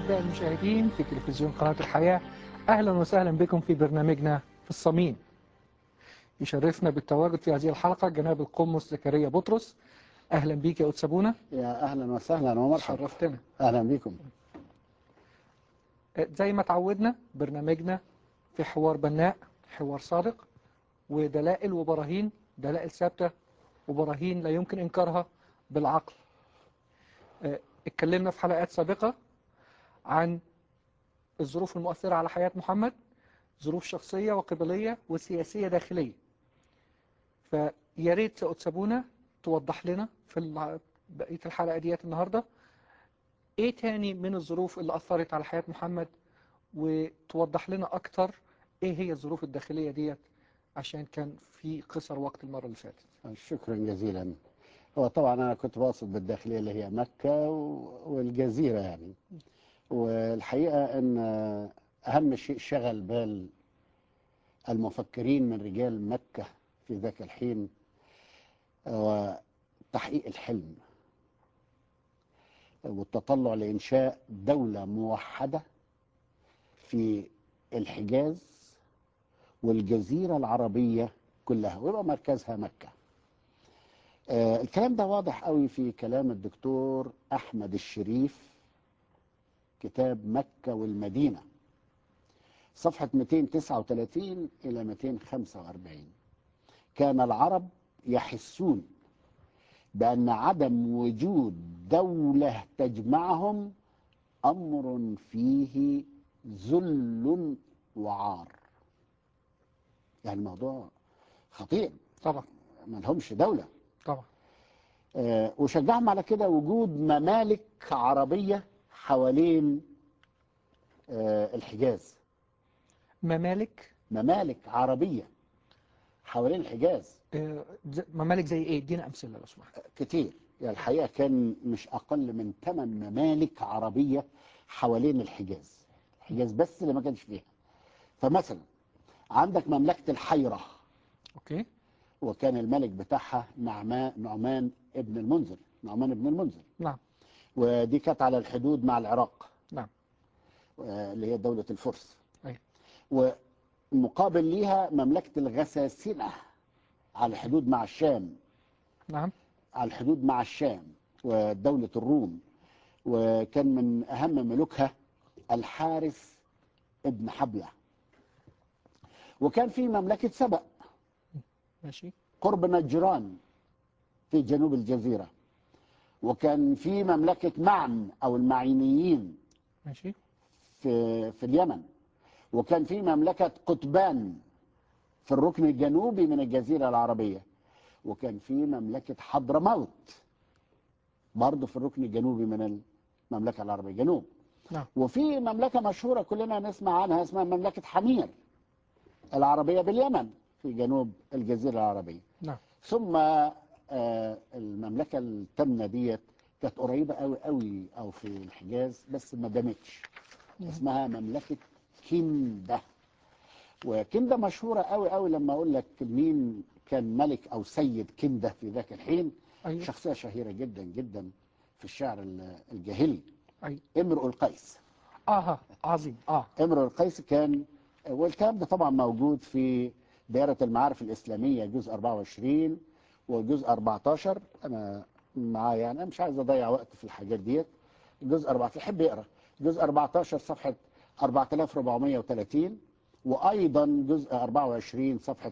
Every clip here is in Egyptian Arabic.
أحباء المشاهدين في تلفزيون قناة الحياة أهلا وسهلا بكم في برنامجنا في الصميم يشرفنا بالتواجد في هذه الحلقة جناب القمص زكريا بطرس أهلا بيك يا أتسابونا يا اهلا وسهلا ومرحبا شرفتنا اهلا بكم زي ما تعودنا برنامجنا في حوار بناء حوار صادق ودلائل وبراهين دلائل ثابتة وبراهين لا يمكن إنكارها بالعقل اه، اتكلمنا في حلقات سابقة عن الظروف المؤثرة على حياة محمد ظروف شخصية وقبلية وسياسية داخلية فيا ريت يا أتسابونا توضح لنا في الع- بقية الحلقة ديت النهاردة ايه تاني من الظروف اللي أثرت على حياة محمد وتوضح لنا أكتر ايه هي الظروف الداخلية ديت عشان كان في قصر وقت المرة اللي فاتت شكرا جزيلا هو طبعا انا كنت واصل بالداخليه اللي هي مكه و- والجزيره يعني والحقيقه ان اهم شيء شغل بال المفكرين من رجال مكه في ذاك الحين هو تحقيق الحلم والتطلع لانشاء دوله موحده في الحجاز والجزيرة العربية كلها ويبقى مركزها مكة آه الكلام ده واضح قوي في كلام الدكتور أحمد الشريف كتاب مكة والمدينة صفحة 239 إلى 245 كان العرب يحسون بأن عدم وجود دولة تجمعهم أمر فيه ذل وعار يعني الموضوع خطير طبعا ما لهمش دولة طبعا آه، وشجعهم على كده وجود ممالك عربية حوالين آه، الحجاز ممالك ممالك عربية حوالين الحجاز آه، ز- ممالك زي ايه ادينا أمثلة لو سمحت كتير يعني الحقيقة كان مش أقل من ثمان ممالك عربية حوالين الحجاز الحجاز بس اللي ما كانش فيها فمثلا عندك مملكة الحيرة اوكي وكان الملك بتاعها نعمان نعمان ابن المنذر نعمان ابن المنذر نعم ودي كانت على الحدود مع العراق نعم آه، اللي هي دولة الفرس أيوة. ومقابل ليها مملكة الغساسنة على الحدود مع الشام نعم على الحدود مع الشام ودولة الروم وكان من أهم ملوكها الحارث ابن حبلة وكان في مملكة سبأ ماشي قرب نجران في جنوب الجزيرة وكان في مملكة معن أو المعينيين ماشي في, في اليمن وكان في مملكة قطبان في الركن الجنوبي من الجزيرة العربية وكان في مملكة حضرموت برضه في الركن الجنوبي من المملكة العربية جنوب نعم وفي مملكة مشهورة كلنا نسمع عنها اسمها مملكة حمير العربية باليمن في جنوب الجزيرة العربية نعم ثم آه، المملكة التامنة ديت كانت قريبة قوي قوي أو في الحجاز بس ما دامتش اسمها مملكة كنده وكنده مشهورة قوي قوي لما أقول لك مين كان ملك أو سيد كنده في ذاك الحين ايوه شخصية شهيرة جدا جدا في الشعر ال- الجاهلي ايوه امرؤ القيس اه عظيم اه امرؤ القيس كان والكلام ده طبعا موجود في دائرة المعارف الإسلامية جزء 24 وجزء 14 أنا معايا يعني أنا مش عايز أضيع وقت في الحاجات ديت جزء 14 يحب يقرأ جزء 14 صفحة 4430 وأيضا جزء 24 صفحة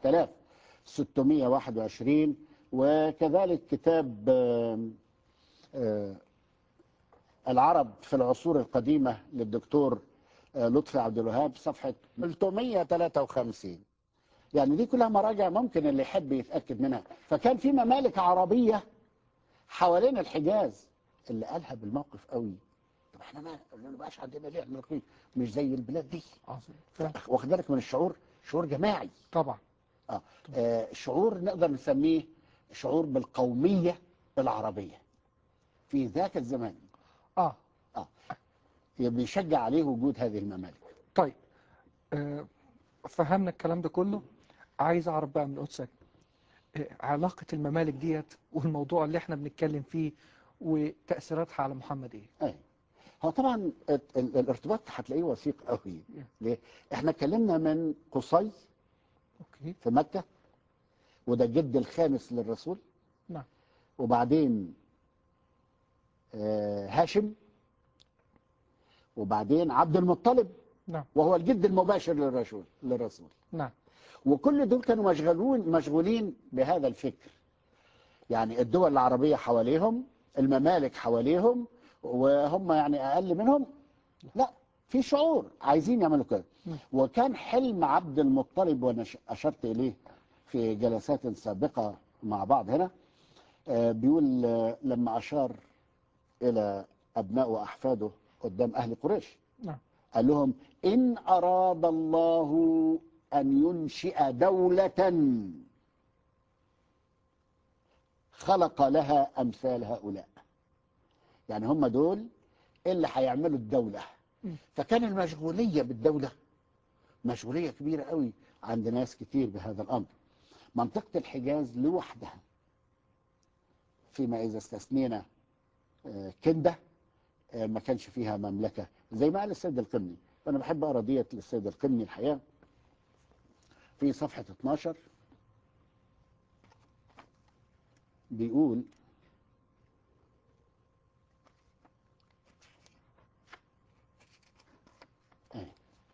7621 وكذلك كتاب آم، آه، العرب في العصور القديمة للدكتور آه، لطفي عبد الوهاب صفحة 353 يعني دي كلها مراجع ممكن اللي يحب يتأكد منها فكان في ممالك عربية حوالين الحجاز اللي قالها بالموقف قوي طب احنا ما ما بقاش عندنا ليه علاقين مش زي البلاد دي عظيم فعلا. واخد بالك من الشعور شعور جماعي طبعا آه. آه شعور نقدر نسميه شعور بالقومية العربية في ذاك الزمان اه بيشجع عليه وجود هذه الممالك طيب آه فهمنا الكلام ده كله عايز اعرف بقى من قدسك آه علاقة الممالك ديت والموضوع اللي احنا بنتكلم فيه وتأثيراتها على محمد ايه أي. هو طبعا ال- ال- الارتباط هتلاقيه وثيق قوي ليه؟ احنا اتكلمنا من قصي اوكي في مكة وده الجد الخامس للرسول نعم وبعدين آه، هاشم وبعدين عبد المطلب نعم وهو الجد المباشر للرسول للرسول نعم وكل دول كانوا مشغولون مشغولين بهذا الفكر يعني الدول العربية حواليهم الممالك حواليهم وهم يعني أقل منهم لا في شعور عايزين يعملوا كده مم. وكان حلم عبد المطلب وأنا ش- أشرت إليه في جلسات سابقة مع بعض هنا آه، بيقول آه، لما أشار إلى أبناء وأحفاده قدام أهل قريش نعم قال لهم إن أراد الله أن ينشئ دولة خلق لها أمثال هؤلاء يعني هم دول اللي هيعملوا الدولة م. فكان المشغولية بالدولة مشغولية كبيرة قوي عند ناس كتير بهذا الأمر منطقة الحجاز لوحدها فيما إذا استثنينا آه، كندة آه، ما كانش فيها مملكة زي ما قال السيد القمني وأنا بحب أقرأ ديت للسيد القمني الحقيقة في صفحة 12 بيقول آه.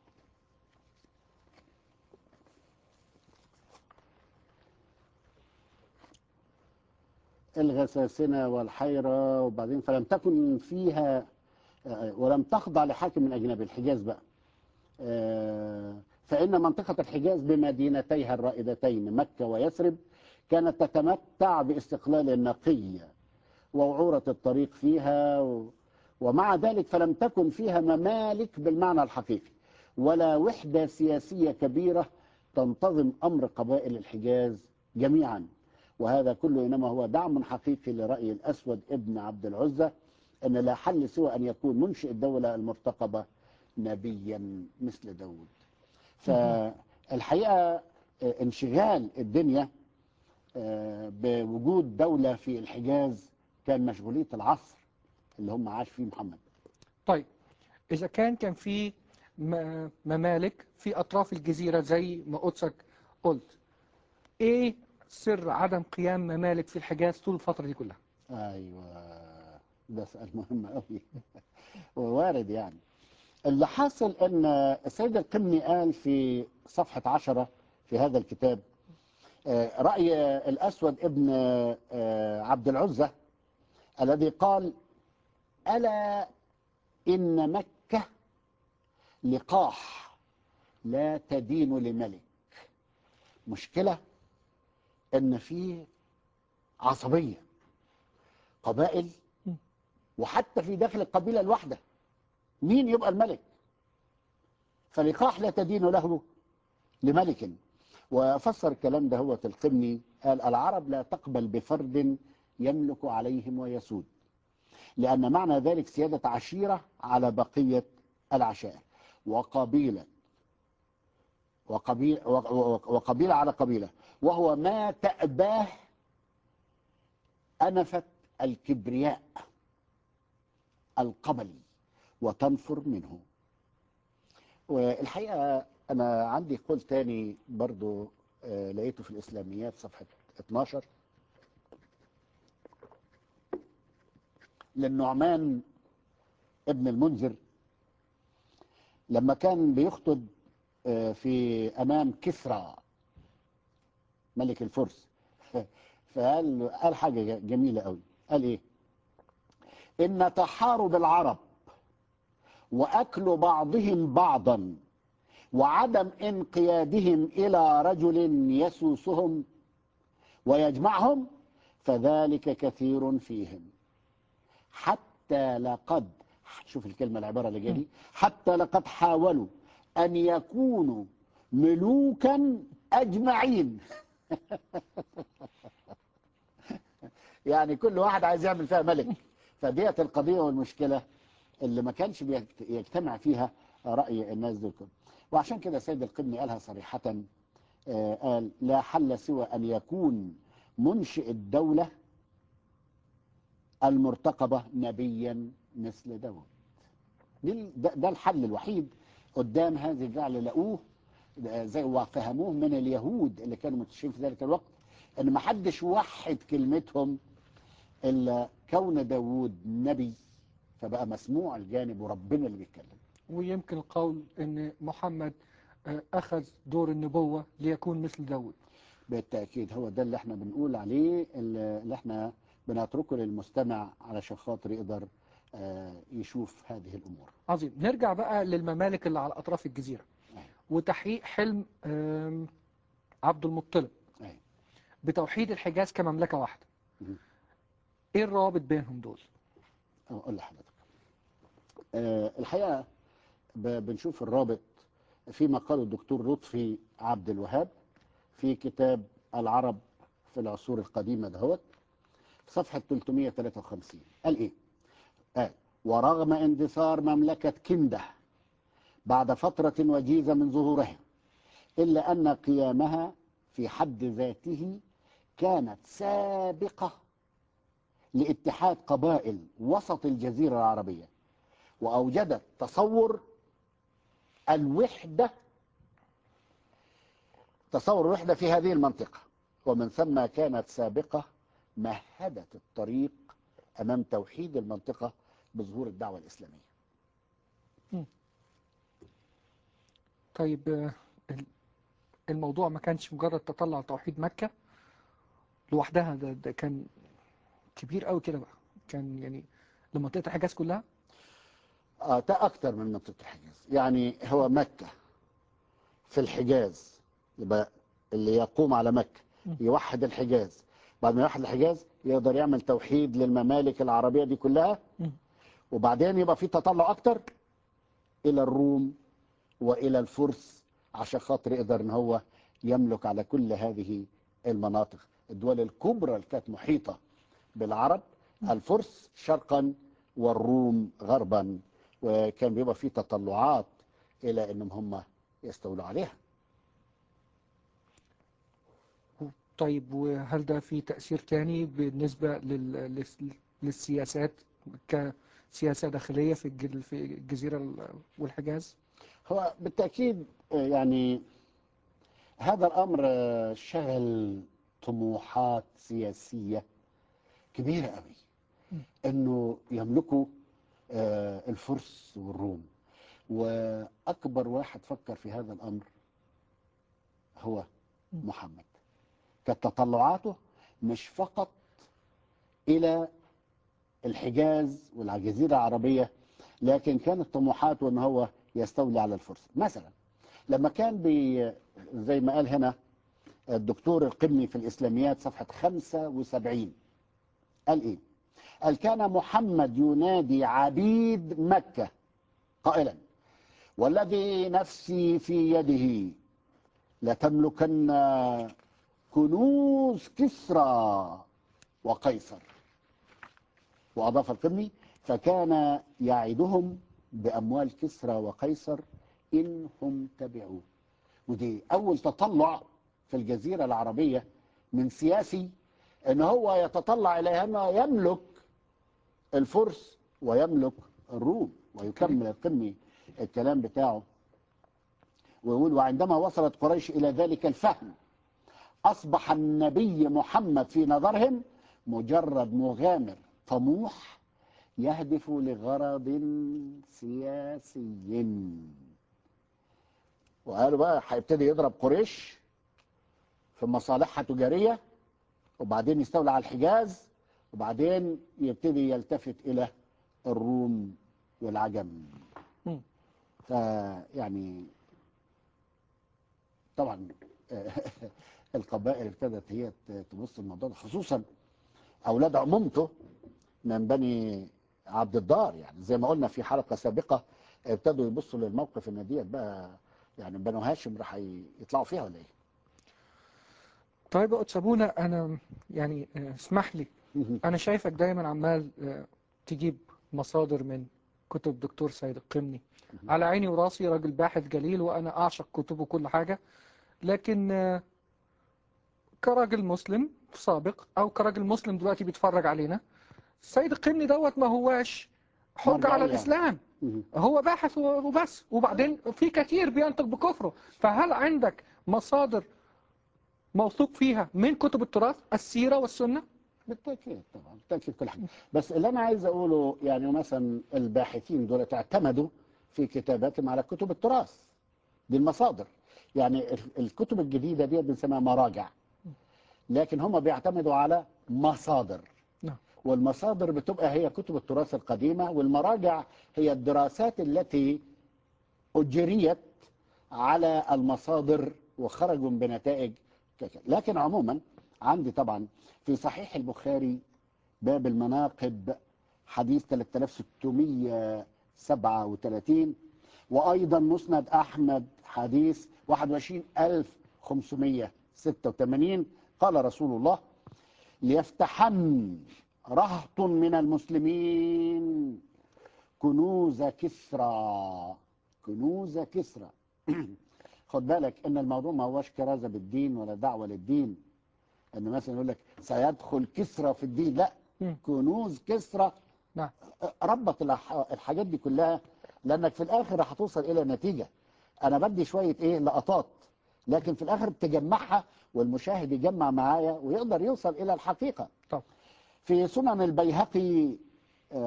الغساسنة والحيرة وبعدين فلم تكن فيها آه، ولم تخضع لحاكم من أجنبي الحجاز بقى آه، فإن منطقة الحجاز بمدينتيها الرائدتين مكة ويثرب كانت تتمتع باستقلال نقي ووعورة الطريق فيها و- ومع ذلك فلم تكن فيها ممالك بالمعنى الحقيقي ولا وحدة سياسية كبيرة تنتظم أمر قبائل الحجاز جميعا وهذا كله إنما هو دعم حقيقي لرأي الأسود ابن عبد العزة أن لا حل سوى أن يكون منشئ الدولة المرتقبة نبيا مثل داود فالحقيقة آه، انشغال الدنيا آه، بوجود دولة في الحجاز كان مشغولية العصر اللي هم عاش فيه محمد طيب إذا كان كان في م- ممالك في أطراف الجزيرة زي ما قدسك قلت إيه سر عدم قيام ممالك في الحجاز طول الفترة دي كلها ايوه ده سؤال مهم قوي ووارد يعني اللي حاصل ان السيد القمني قال في صفحة عشرة في هذا الكتاب آه، رأي الأسود ابن آه، عبد العزة الذي قال ألا إن مكة لقاح لا تدين لملك مشكلة إن في عصبية قبائل م. وحتى في داخل القبيلة الواحدة مين يبقى الملك فلقاح لا تدين له لملك وفسر الكلام ده هو القمني قال العرب لا تقبل بفرد يملك عليهم ويسود لأن معنى ذلك سيادة عشيرة على بقية العشائر وقبيلة وقبيلة, وقبيلة على قبيلة وهو ما تأباه أنفة الكبرياء القبلي وتنفر منه والحقيقة أنا عندي قول تاني برضو آه، لقيته في الإسلاميات صفحة 12 للنعمان ابن المنذر لما كان بيخطب آه، في أمام كسرى ملك الفرس فقال قال حاجة جميلة قوي قال إيه إن تحارب العرب وأكل بعضهم بعضا وعدم انقيادهم إلى رجل يسوسهم ويجمعهم فذلك كثير فيهم حتى لقد شوف الكلمة العبارة اللي جايه دي حتى لقد حاولوا أن يكونوا ملوكا أجمعين يعني كل واحد عايز يعمل فيها ملك فديت القضية والمشكلة اللي ما كانش بيجت- يجتمع فيها رأي الناس دول كلهم. وعشان كده سيد القبني قالها صريحة آه، قال لا حل سوى أن يكون منشئ الدولة المرتقبة نبيا مثل داود دي ال- ده, ده الحل الوحيد قدام هذه الجعل لقوه ده زي وفهموه من اليهود اللي كانوا منتشرين في ذلك الوقت ان ما حدش وحد كلمتهم الا كون داوود نبي فبقى مسموع الجانب وربنا اللي بيتكلم ويمكن القول ان محمد آه، اخذ دور النبوة ليكون مثل داود بالتاكيد هو ده اللي احنا بنقول عليه اللي اللي احنا بنتركه للمستمع علشان خاطر يقدر آه، يشوف هذه الامور عظيم نرجع بقى للممالك اللي على اطراف الجزيرة أيوة. وتحقيق حلم آم، عبد المطلب أيوة. بتوحيد الحجاز كمملكة واحدة مهم. ايه الرابط بينهم دول اقول لحضرتك آه، الحقيقه ب- بنشوف الرابط فيما قاله الدكتور لطفي عبد الوهاب في كتاب العرب في العصور القديمه دهوت صفحه 353 قال ايه؟ قال ورغم اندثار مملكه كنده بعد فتره وجيزه من ظهورها الا ان قيامها في حد ذاته كانت سابقه لاتحاد قبائل وسط الجزيرة العربية وأوجدت تصور الوحدة تصور الوحدة في هذه المنطقة ومن ثم كانت سابقة مهدت الطريق أمام توحيد المنطقة بظهور الدعوة الإسلامية طيب آه، ال- الموضوع ما كانش مجرد تطلع توحيد مكة لوحدها ده, ده كان كبير قوي كده بقى كان يعني لمنطقة الحجاز كلها آه ده أكتر من منطقة الحجاز يعني هو مكة في الحجاز يبقى اللي يقوم على مكة م. يوحد الحجاز بعد ما يوحد الحجاز يقدر يعمل توحيد للممالك العربية دي كلها م. وبعدين يبقى في تطلع أكتر إلى الروم وإلى الفرس عشان خاطر يقدر إن هو يملك على كل هذه المناطق الدول الكبرى اللي كانت محيطة بالعرب الفرس شرقا والروم غربا وكان بيبقى في تطلعات إلى إنهم هم يستولوا عليها طيب وهل ده في تأثير تاني بالنسبة لل... لل- للسياسات كسياسة داخلية في الج- في الجزيرة ال- والحجاز هو بالتأكيد آه، يعني هذا الأمر آه، شغل طموحات سياسية كبيرة قوي إنه يملكوا آه، الفرس والروم وأكبر واحد فكر في هذا الأمر هو محمد كانت تطلعاته مش فقط إلى الحجاز والجزيرة العربية لكن كانت طموحاته ان هو يستولي على الفرس مثلا لما كان بي زي ما قال هنا الدكتور القمي في الاسلاميات صفحه 75 قال ايه؟ قال كان محمد ينادي عبيد مكه قائلا والذي نفسي في يده لتملكن كنوز كسرى وقيصر وأضاف القمي فكان يعدهم بأموال كسرى وقيصر إن هم تبعوه ودي أول تطلع في الجزيرة العربية من سياسي إن هو يتطلع إلى أنه يملك الفرس ويملك الروم ويكمل القمي الكلام بتاعه ويقول وعندما وصلت قريش إلى ذلك الفهم أصبح النبي محمد في نظرهم مجرد مغامر طموح يهدف لغرض سياسي وقالوا بقى هيبتدي يضرب قريش في مصالحها التجارية وبعدين يستولى على الحجاز وبعدين يبتدي يلتفت إلى الروم والعجم مم. فيعني طبعا القبائل ابتدت هي تبص الموضوع ده خصوصا اولاد عمومته من بني عبد الدار يعني زي ما قلنا في حلقه سابقه ابتدوا يبصوا للموقف ان ديت بقى يعني بنو هاشم راح يطلعوا فيها ولا ايه؟ طيب يا قدس أبونا أنا يعني آه، اسمح لي أنا شايفك دايما عمال آه، تجيب مصادر من كتب دكتور سيد القمني على عيني وراسي راجل باحث جليل وأنا أعشق كتبه وكل حاجة لكن آه، كراجل مسلم سابق أو كراجل مسلم دلوقتي بيتفرج علينا السيد القمني دوت ما هواش حجة على مرجعية. الإسلام مم. هو باحث وبس وبعدين في كثير بينطق بكفره فهل عندك مصادر موثوق فيها من كتب التراث السيرة والسنة بالتأكيد طبعا بالتأكيد كل حاجة بس اللي أنا عايز أقوله يعني مثلا الباحثين دول اعتمدوا في كتاباتهم على كتب التراث دي المصادر يعني ال- الكتب الجديدة دي بنسميها مراجع لكن هم بيعتمدوا على مصادر نعم. والمصادر بتبقى هي كتب التراث القديمة والمراجع هي الدراسات التي أجريت على المصادر وخرجوا بنتائج كذا لكن عموما عندي طبعا في صحيح البخاري باب المناقب حديث 3637 وأيضا مسند أحمد حديث 21586 قال رسول الله ليفتحن رهط من المسلمين كنوز كسرى كنوز كسرى خد بالك ان الموضوع ما هوش كرازه بالدين ولا دعوه للدين ان مثلا يقول لك سيدخل كسرى في الدين لا مم. كنوز كسرى نعم ربط الح- الحاجات دي كلها لانك في الاخر هتوصل الى نتيجه انا بدي شويه ايه لقطات لكن في الاخر بتجمعها والمشاهد يجمع معايا ويقدر يوصل الى الحقيقه طب في سنن البيهقي آه،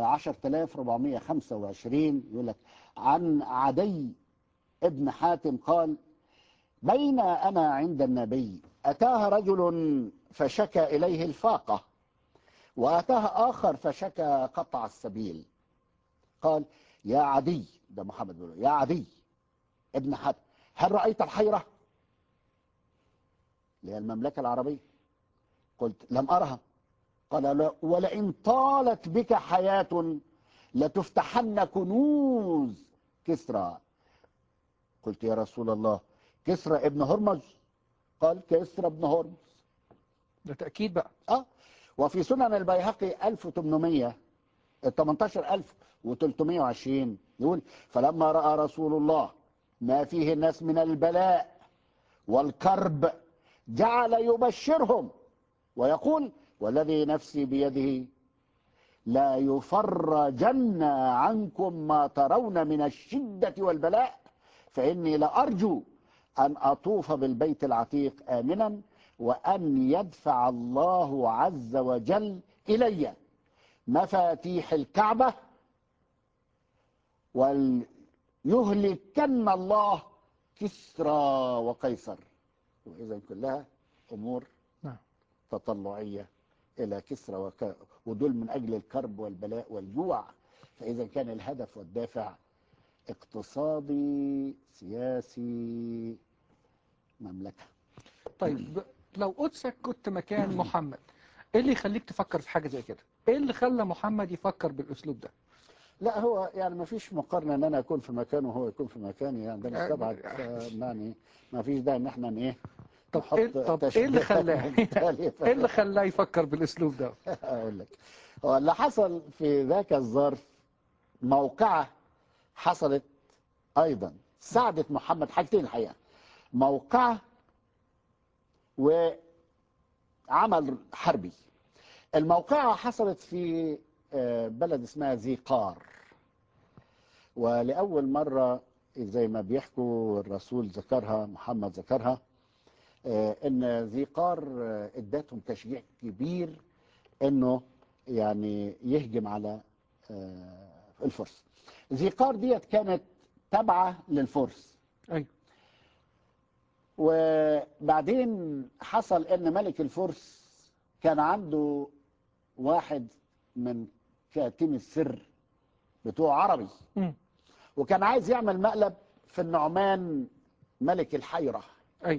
10425 يقول لك عن عدي ابن حاتم قال بين أنا عند النبي أتاه رجل فشكى إليه الفاقة وأتاه آخر فشكى قطع السبيل قال يا عدي ده محمد بيقول له، يا عدي ابن حاتم هل رأيت الحيرة اللي هي المملكة العربية قلت لم أرها قال لا ولئن طالت بك حياة لتفتحن كنوز كسرى قلت يا رسول الله كسرى ابن هرمز قال كسرى ابن هرمز ده تأكيد بقى اه وفي سنن البيهقي 1800 18320 يقول فلما راى رسول الله ما فيه الناس من البلاء والكرب جعل يبشرهم ويقول والذي نفسي بيده لا يفرجن عنكم ما ترون من الشدة والبلاء فإني لأرجو أن أطوف بالبيت العتيق آمنا وأن يدفع الله عز وجل إلي مفاتيح الكعبة وليهلكن الله كسرى وقيصر وإذا كلها أمور نعم تطلعية إلى كسرى وك... ودول من أجل الكرب والبلاء والجوع فإذا كان الهدف والدافع اقتصادي سياسي مملكة طيب ب- لو قدسك كنت مكان محمد ايه اللي يخليك تفكر في حاجة زي كده ايه اللي خلى محمد يفكر بالاسلوب ده لا هو يعني ما فيش مقارنة ان انا اكون في مكانه وهو يكون في مكاني يعني ده يعني- مستبعد ف- يعني ما فيش داعي ان احنا ايه طب نحط ايه طب ايه اللي تشبيهات خلاه مختلفة. ايه اللي خلاه يفكر بالاسلوب ده اقول لك هو اللي حصل في ذاك الظرف موقعة حصلت ايضا ساعدت محمد حاجتين الحقيقة موقعة وعمل حربي الموقعة حصلت في آه، بلد اسمها زيقار ولأول مرة زي ما بيحكوا الرسول ذكرها محمد ذكرها آه، ان زيقار آه، ادتهم تشجيع كبير انه يعني يهجم على آه، الفرس زيقار ديت كانت تابعة للفرس ايوه وبعدين حصل ان ملك الفرس كان عنده واحد من كاتم السر بتوع عربي مم. وكان عايز يعمل مقلب في النعمان ملك الحيرة ايوه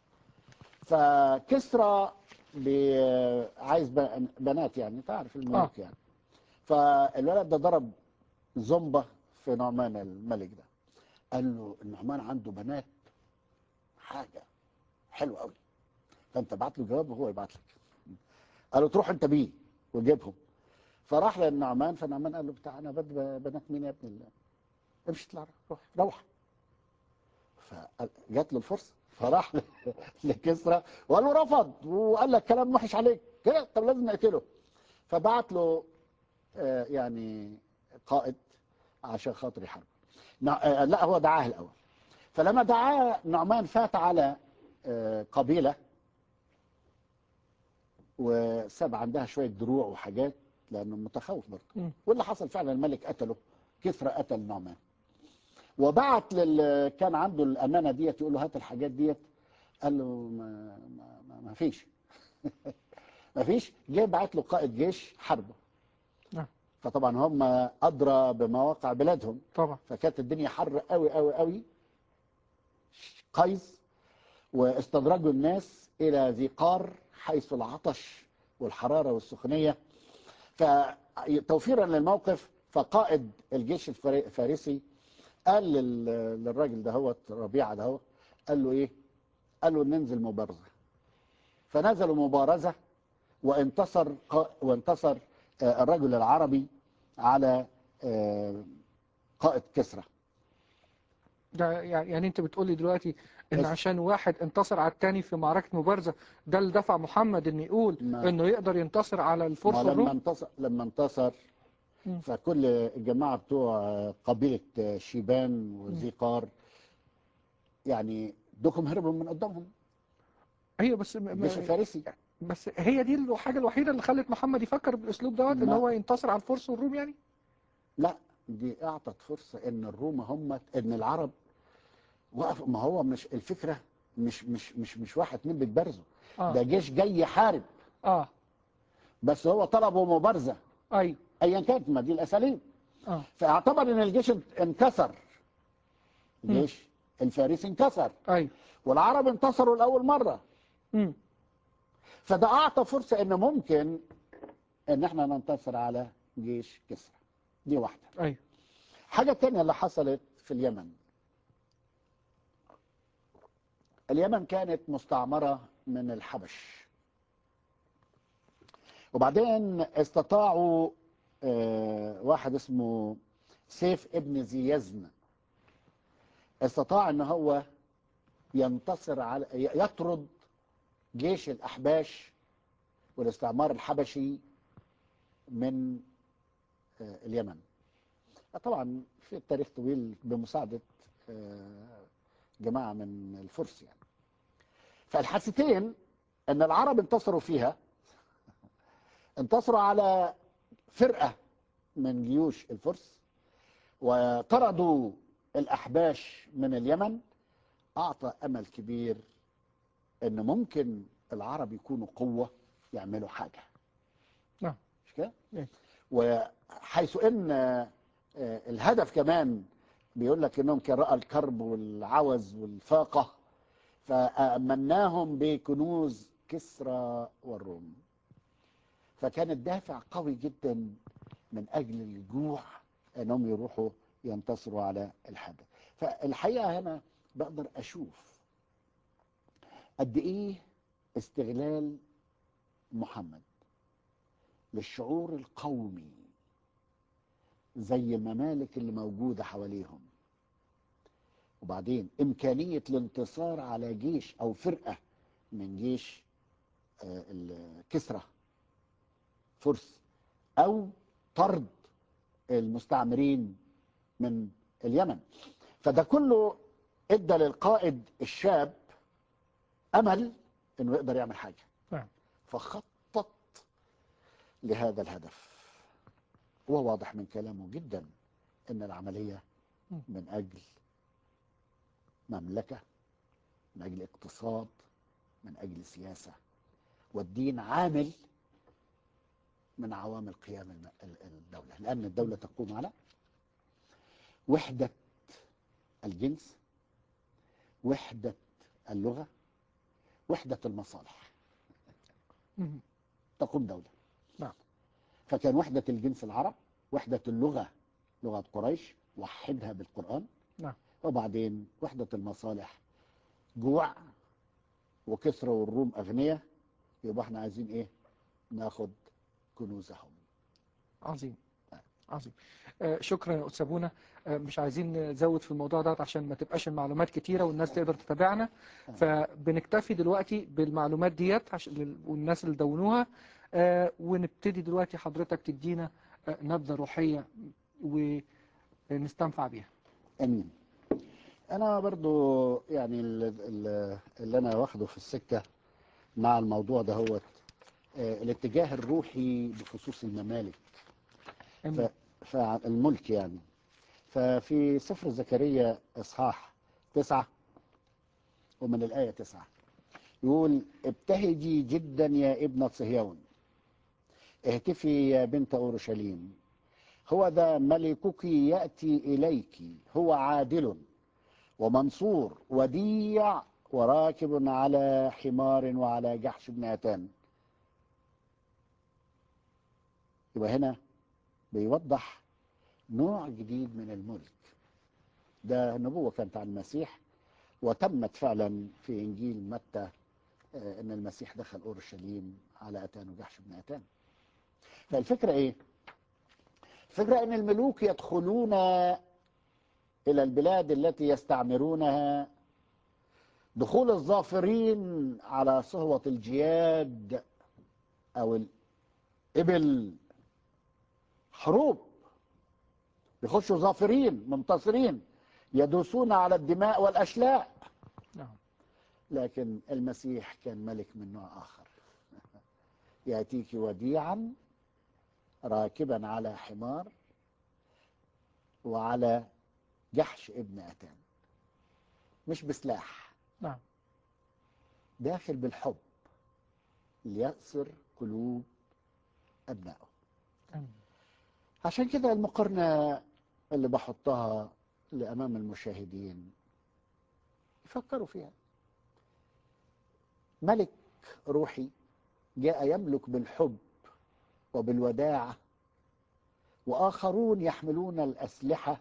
فكسرى بي- عايز ب- بنات يعني تعرف الملوك يعني فالولد ده ضرب زنبة في نعمان الملك ده قال له النعمان عنده بنات حاجة حلوة قوي فانت ابعت له جواب وهو يبعت لك قال له تروح انت بيه وجيبهم فراح للنعمان فالنعمان قال له بتاع انا بدي بنات مين يا ابن الله امشي اطلع روح روح فجات له الفرصه فراح لكسرى وقال له رفض وقال لك كلام وحش عليك كده طب لازم نقتله فبعت له آه، يعني قائد عشان خاطر يحارب نع- آه، لا هو دعاه الاول فلما دعاه نعمان فات على آه، قبيله وساب عندها شويه دروع وحاجات لانه متخوف برضه مم. واللي حصل فعلا الملك قتله كسرى قتل نعمان وبعت لل كان عنده الامانه ديت يقول له هات الحاجات ديت قال له ما, ما, ما, ما فيش ما فيش جه بعت له قائد جيش حربه نعم. فطبعا هم ادرى بمواقع بلادهم طبعا فكانت الدنيا حر قوي قوي قوي قيس واستدرجوا الناس الى ذي قار حيث العطش والحراره والسخونيه فتوفيرا للموقف فقائد الجيش الفري- الفارسي قال لل- للراجل دهوت ربيعه دهوت قال له ايه؟ قال له ننزل مبارزه فنزلوا مبارزه وانتصر قا- وانتصر آه، الرجل العربي على آه، قائد كسرى ده يعني يعني انت بتقول لي دلوقتي ان بس- عشان واحد انتصر على التاني في معركة مبارزة ده اللي دفع محمد ان يقول ما- انه يقدر ينتصر على الفرس ما لما والروم انتصر لما انتصر مم. فكل الجماعه بتوع قبيله شيبان وذي قار يعني دوكم هربوا من قدامهم ايوه بس م- الجيش م- الفارسي بس هي دي الحاجة الوحيدة اللي خلت محمد يفكر بالاسلوب دوت ان ما- هو ينتصر على الفرس والروم يعني لا دي اعطت فرصه ان الروم هم ان العرب وقفوا ما هو مش الفكره مش مش مش مش واحد اتنين بيتبارزوا ده اه جيش جاي يحارب اه بس هو طلبوا مبارزه ايوه ايا كانت ما دي الاساليب اه فاعتبر ان الجيش انكسر مم. الجيش الفارسي انكسر ايوه والعرب انتصروا لاول مره امم فده اعطى فرصه ان ممكن ان احنا ننتصر على جيش كسرى دي واحده ايوه حاجه تانية اللي حصلت في اليمن اليمن كانت مستعمره من الحبش وبعدين استطاعوا آه، واحد اسمه سيف ابن ذي يزن استطاع ان هو ينتصر على يطرد جيش الاحباش والاستعمار الحبشي من آه، اليمن طبعا في التاريخ طويل بمساعدة آه، جماعة من الفرس يعني فالحادثتين ان العرب انتصروا فيها انتصروا على فرقة من جيوش الفرس وطردوا الأحباش من اليمن أعطى أمل كبير ان ممكن العرب يكونوا قوة يعملوا حاجة نعم. مش كده؟ إيه. وحيث ان آه، الهدف كمان بيقول لك انهم كان رأى الكرب والعوز والفاقة فأمناهم بكنوز كسرى والروم فكان الدافع قوي جدا من اجل الجوع انهم يروحوا ينتصروا على الحدث فالحقيقه هنا بقدر اشوف قد ايه استغلال محمد للشعور القومي زي الممالك اللي موجوده حواليهم وبعدين امكانيه الانتصار على جيش او فرقه من جيش آه، الكسرى فرس او طرد المستعمرين من اليمن فده كله ادى للقائد الشاب امل انه يقدر يعمل حاجه نعم. فخطط لهذا الهدف هو واضح من كلامه جدا ان العمليه م. من اجل مملكه من اجل اقتصاد من اجل سياسه والدين عامل من عوامل قيام الم- ال- الدولة لأن الدولة تقوم على وحدة الجنس وحدة اللغة وحدة المصالح مم. تقوم دولة نعم. فكان وحدة الجنس العرب وحدة اللغة لغة قريش وحدها بالقرآن نعم. وبعدين وحدة المصالح جوع وكسرى والروم أغنياء يبقى احنا عايزين ايه ناخد كنوزهم عظيم عظيم آه شكرا يا أستاذ بونا آه مش عايزين نزود في الموضوع ده عشان ما تبقاش المعلومات كتيرة والناس تقدر تتابعنا فبنكتفي دلوقتي بالمعلومات ديت عشان لل- والناس اللي دونوها آه ونبتدي دلوقتي حضرتك تدينا آه نبذة روحية ونستنفع بيها امين انا برضو يعني ال- ال- اللي انا واخده في السكه مع الموضوع ده هو الاتجاه الروحي بخصوص الممالك أمين. ف- فالملك يعني ففي سفر زكريا اصحاح تسعة ومن الآية تسعة يقول ابتهجي جدا يا ابنة صهيون اهتفي يا بنت أورشليم هو ذا ملكك يأتي إليك هو عادل ومنصور وديع وراكب على حمار وعلى جحش بن أتان يبقى هنا بيوضح نوع جديد من الملك ده النبوة كانت عن المسيح وتمت فعلا في إنجيل متى آه، أن المسيح دخل أورشليم على أتان وجحش بن أتان فالفكرة إيه؟ الفكرة أن الملوك يدخلون إلى البلاد التي يستعمرونها دخول الظافرين على صهوة الجياد أو الإبل حروب يخشوا ظافرين منتصرين يدوسون على الدماء والأشلاء نعم لكن المسيح كان ملك من نوع آخر يأتيك وديعا راكبا على حمار وعلى جحش ابن أتان مش بسلاح نعم داخل بالحب ليأسر قلوب أبنائه أمين. عشان كده المقارنة اللي بحطها لأمام المشاهدين يفكروا فيها ملك روحي جاء يملك بالحب وبالوداعة وآخرون يحملون الأسلحة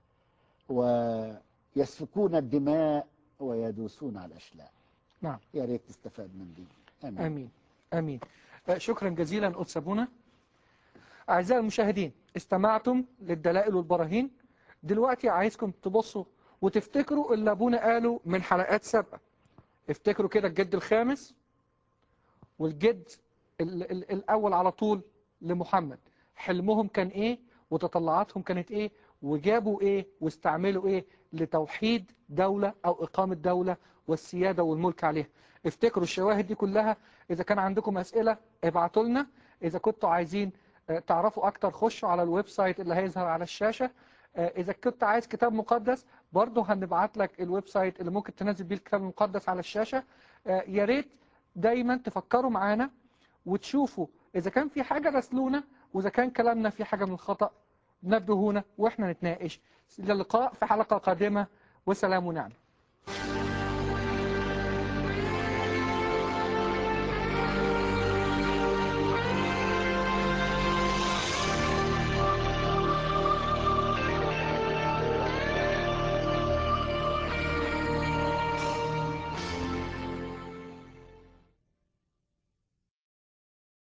ويسفكون الدماء ويدوسون على الأشلاء نعم يا ريت تستفاد من دي آمين امين امين آه، شكرا جزيلا قدس ابونا اعزائي المشاهدين استمعتم للدلائل والبراهين دلوقتي عايزكم تبصوا وتفتكروا اللي ابونا قاله من حلقات سابقه افتكروا كده الجد الخامس والجد ال ال الاول على طول لمحمد حلمهم كان ايه وتطلعاتهم كانت ايه وجابوا ايه واستعملوا ايه لتوحيد دولة او اقامة دولة والسيادة والملك عليها افتكروا الشواهد دي كلها اذا كان عندكم اسئلة ابعتوا لنا اذا كنتوا عايزين آه، تعرفوا اكتر خشوا على الويب سايت اللي هيظهر على الشاشة آه، اذا كنت عايز كتاب مقدس برضه هنبعت لك الويب سايت اللي ممكن تنزل بيه الكتاب المقدس على الشاشة آه، يا ريت دايما تفكروا معانا وتشوفوا اذا كان في حاجة رسلونا واذا كان كلامنا في حاجة من الخطأ نبهونا واحنا نتناقش الى اللقاء في حلقة قادمة وسلام ونعم